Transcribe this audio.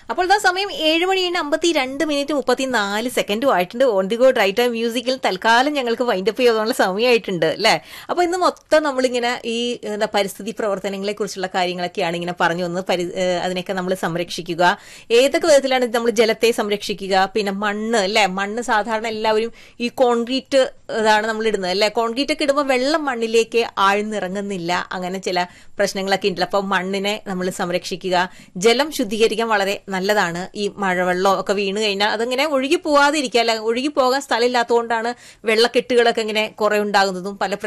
അപ്പോൾ ഇതാ സമയം ഏഴ് മണി കഴിഞ്ഞ് അമ്പത്തി രണ്ട് മിനിറ്റ് മുപ്പത്തിനാല് സെക്കൻഡും ആയിട്ടുണ്ട് on the go right time മ്യൂസിക്കിൽ തൽക്കാലം ഞങ്ങൾക്ക് വൈൻഡപ്പ് ചെയ്യാനുള്ള സമയമായിട്ടുണ്ട് അല്ലേ അപ്പൊ ഇന്ന് മൊത്തം നമ്മളിങ്ങനെ ഈ എന്താ പരിസ്ഥിതി പ്രവർത്തനങ്ങളെ കുറിച്ചുള്ള കാര്യങ്ങളൊക്കെയാണ് ഇങ്ങനെ പറഞ്ഞു വന്നത് പരി- ഏഹ് അതിനെയൊക്കെ നമ്മൾ സംരക്ഷിക്കുക ഏതൊക്കെ വിധത്തിലാണ് നമ്മൾ ജലത്തെ സംരക്ഷിക്കുക പിന്നെ മണ്ണ് അല്ലെ മണ്ണ് സാധാരണ എല്ലാവരും ഈ കോൺക്രീറ്റ് ഇതാണ് നമ്മൾ ഇടുന്നത് അല്ലെ കോൺക്രീറ്റ് ഒക്കെ ഇടുമ്പോൾ വെള്ളം മണ്ണിലേക്ക് ആഴ്ന്നിറങ്ങുന്നില്ല അങ്ങനെ ചില പ്രശ്നങ്ങളൊക്കെ ഉണ്ടല്ലോ അപ്പൊ മണ്ണിനെ നമ്മൾ സംരക്ഷിക്കുക ജലം ശുദ്ധീകരിക്കാൻ വളരെ നല്ലതാണ് ഈ മഴവെള്ളം ഒക്കെ വീണ് കഴിഞ്ഞാൽ അതിങ്ങനെ ഒഴുകി പോവാതിരിക്കുക അല്ല ഒഴുകി പോകാൻ സ്ഥലമില്ലാത്തതുകൊണ്ടാണ് വെള്ളക്കെട്ടുകളൊക്കെ ഇങ്ങനെ കുറെ ഉണ്ടാകുന്നതും പല